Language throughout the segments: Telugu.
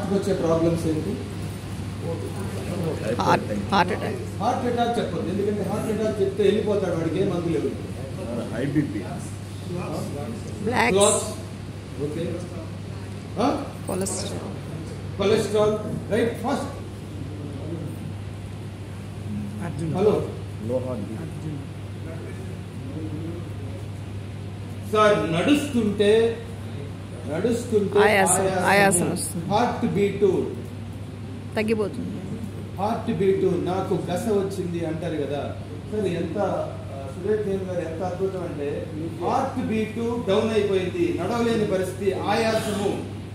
హార్ట్కి వచ్చే ప్రాబ్లమ్స్ ఏంటి heart heart attack heart attack చెప్పండి ఎందుకంటే హార్ట్ అటాక్ చెప్తే వెళ్ళిపోతాడు వాడికి ఏ మందు లేవు high BP blocks clots okay cholesterol cholesterol right first hello low heart beat sir నడుస్తుంటే నడుస్తుంటే ఆయాసం, ఆయాసం వస్తుంది. హార్ట్ బీటు తగ్గిపోతుంది హార్ట్ బీటు నాకు గస వచ్చింది అంటారు కదా సార్ ఎంత ఆ, సురేష్ దేవ్ గారు ఎంత అద్భుతం అంటే హార్ట్ బీటు డౌన్ అయిపోయింది నడవలేని పరిస్థితి ఆయాసము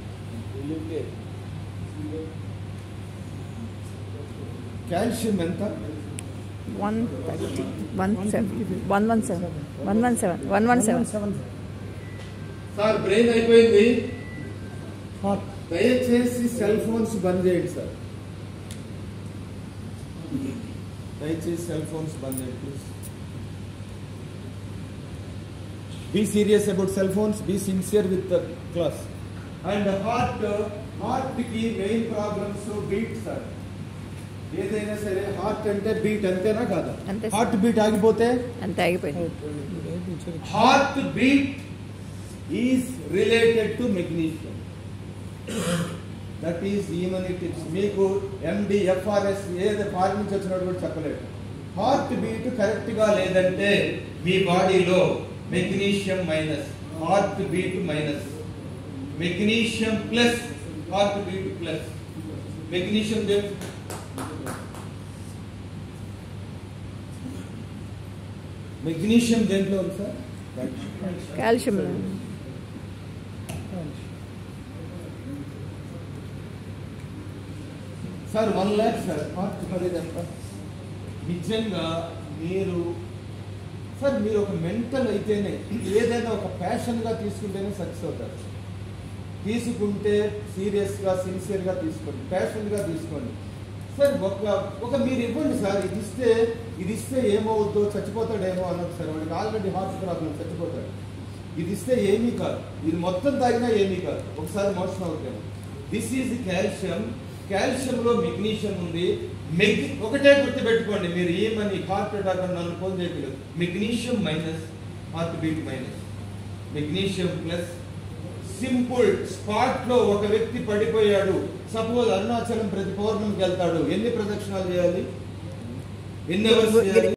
కాల్షియం ఎంత one thirty one seven one one seven one one seven one one seven sir brain అయిపోయింది దయచేసి సెల్ ఫోన్స్ బంద్ చేయండి సార్ దయచేసి సెల్ ఫోన్స్ బంద్ చేయండి please be serious about cell phones be sincere with the class and heart heart కి మెయిన్ ప్రాబ్లమ్స్ బీట్ సార్ ఏదైనా సరే హార్ట్ అంటే బీట్ అంతేనా కాదా అంతే సార్. హార్ట్ బీట్ ఆగిపోతే అంతే ఆగిపోయింది heart beat is related to magnesium that is ఈమన్ ఇట్ ఇట్స్ మీకు ఎండి ఎఫ్ఆర్ఎస్ ఏది ఫారిన్ నుంచి వచ్చినట్టు కూడా చెప్పలేదు హార్ట్ బీట్ కరెక్ట్ గా లేదంటే మీ బాడీలో magnesium minus heart beat minus magnesium plus heart beat plus magnesium magnesium దేంట్లో ఉంది sir calcium sir one lakh sir heart ఖరీదు ఎంత నిజంగా మీరు సార్ మీరు ఒక మెంటల్ అయితేనే ఏదైనా ఒక ప్యాషన్గా తీసుకుంటేనే సక్సెస్ అవుతారు తీసుకుంటే సీరియస్గా సిన్సియర్గా తీసుకోండి ప్యాషన్గా తీసుకోండి సార్ ఒక ఒక మీరు ఇవ్వండి సార్ ఇది ఇస్తే ఇది ఇస్తే ఏమవుద్దో చచ్చిపోతాడేమో అన్నది సార్ వాడికి ఆల్రెడీ హార్ట్ ప్రాబ్లం చచ్చిపోతాడు ఇది ఇస్తే ఏమీ కాదు ఇది మొత్తం తాగినా ఏమీ కాదు ఒకసారి మోషన్ అవుతాము దిస్ ఈజ్ కాల్షియం కాల్షియంలో మెగ్నీషియం ఉంది మెగ్ ఒకటే గుర్తుపెట్టుకోండి మీరు ఏమని హార్ట్ అటాక్ అని నన్ను ఫోన్ చేయగలరు magnesium minus heart beat minus magnesium plus simple spot లో ఒక వ్యక్తి పడిపోయాడు సపోజ్ అరుణాచలం ప్రతి పౌర్ణమికి వెళ్తాడు ఎన్ని ప్రదక్షిణాలు చేయాలి ఎన్ని అవర్స్ చేయాలి